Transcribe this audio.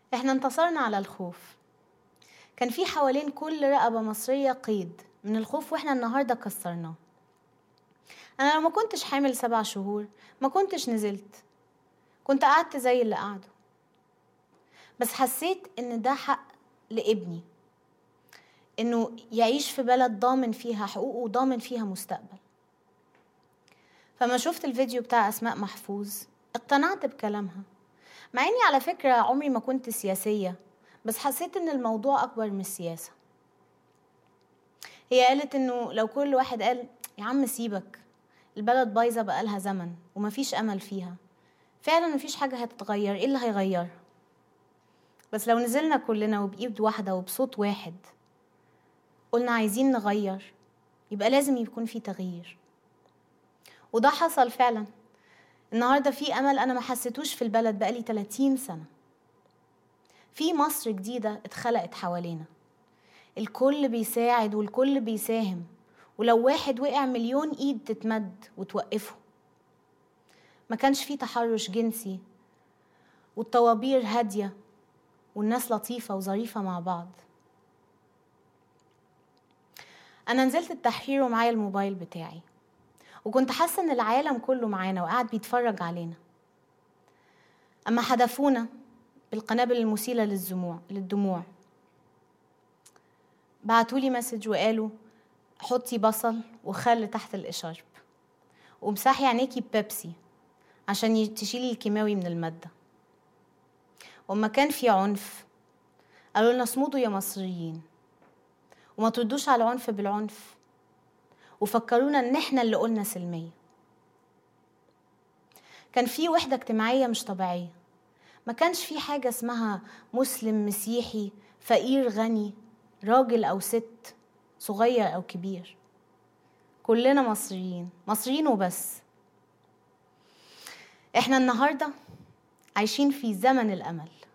احنا انتصرنا على الخوف كان في حوالين كل رقبة مصرية قيد من الخوف واحنا النهاردة كسرناه انا لو ما كنتش حامل سبع شهور ما كنتش نزلت كنت قعدت زي اللي قعدوا بس حسيت ان ده حق لابني انه يعيش في بلد ضامن فيها حقوقه وضامن فيها مستقبل فما شفت الفيديو بتاع اسماء محفوظ اقتنعت بكلامها مع اني على فكرة عمري ما كنت سياسية بس حسيت ان الموضوع اكبر من السياسة هي قالت انه لو كل واحد قال يا عم سيبك البلد بايظة بقالها زمن ومفيش امل فيها فعلا مفيش حاجة هتتغير ايه اللي هيغيرها بس لو نزلنا كلنا وبإيد واحدة وبصوت واحد قلنا عايزين نغير يبقى لازم يكون في تغيير وده حصل فعلا النهاردة في أمل أنا ما حسيتوش في البلد بقالي 30 سنة في مصر جديدة اتخلقت حوالينا الكل بيساعد والكل بيساهم ولو واحد وقع مليون ايد تتمد وتوقفه ما كانش في تحرش جنسي والطوابير هادية والناس لطيفة وظريفة مع بعض أنا نزلت التحرير ومعايا الموبايل بتاعي وكنت حاسة إن العالم كله معانا وقاعد بيتفرج علينا أما حدفونا بالقنابل المسيلة للدموع للدموع بعتولي مسج وقالوا حطي بصل وخل تحت الإشارب ومسحي عينيكي ببيبسي عشان تشيلي الكيماوي من المادة وما كان في عنف قالوا لنا اصمدوا يا مصريين وما تردوش على العنف بالعنف وفكرونا ان احنا اللي قلنا سلمية كان في وحدة اجتماعية مش طبيعية ما كانش في حاجة اسمها مسلم مسيحي فقير غني راجل أو ست صغير أو كبير كلنا مصريين مصريين وبس احنا النهاردة عايشين في زمن الأمل